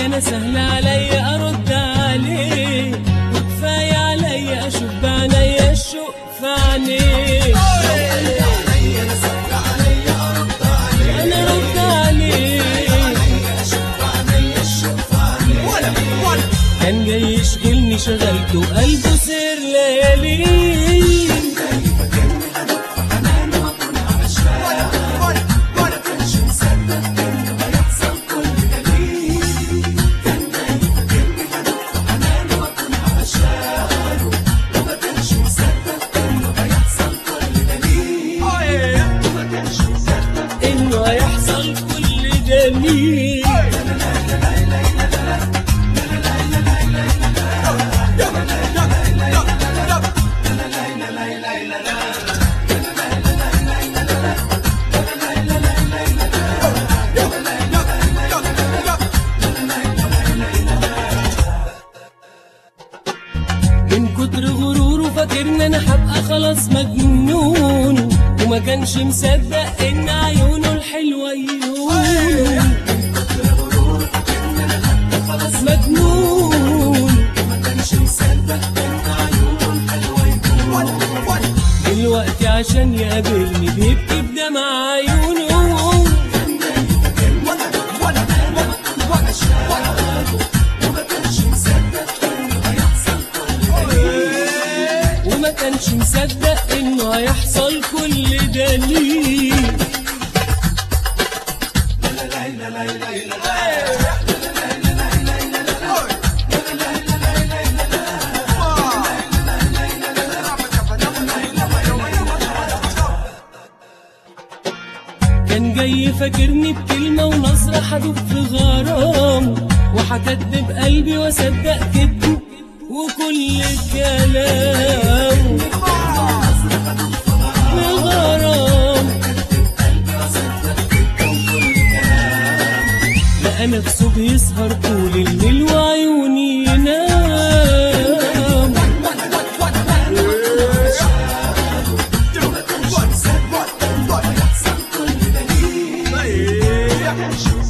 انا سهل عليا ارد عليه وكفايه عليا اشوف بعينيا الشوق في عينيه انا رد عليه كان جاي يشغلني شغلته وقلبه سر ليالي انه هيحصل كل جميل من كتر غروره فاكرني انا هبقى خلاص مجنون وما كانش مصدق ان عيونه الحلوه يهون خلاص مجنون دلوقتي عشان يقابلني بيبكي بدمع عيونه وما كانش مصدق انه هيحصل كل ده ليه كان جاي فاكرني بكلمة ونظرة حدوب في غرام وهكدب قلبي واصدق كدبه وكل كلام بغرام لقى نفسه بيسهر طول الليل وعيوني ينام Yeah.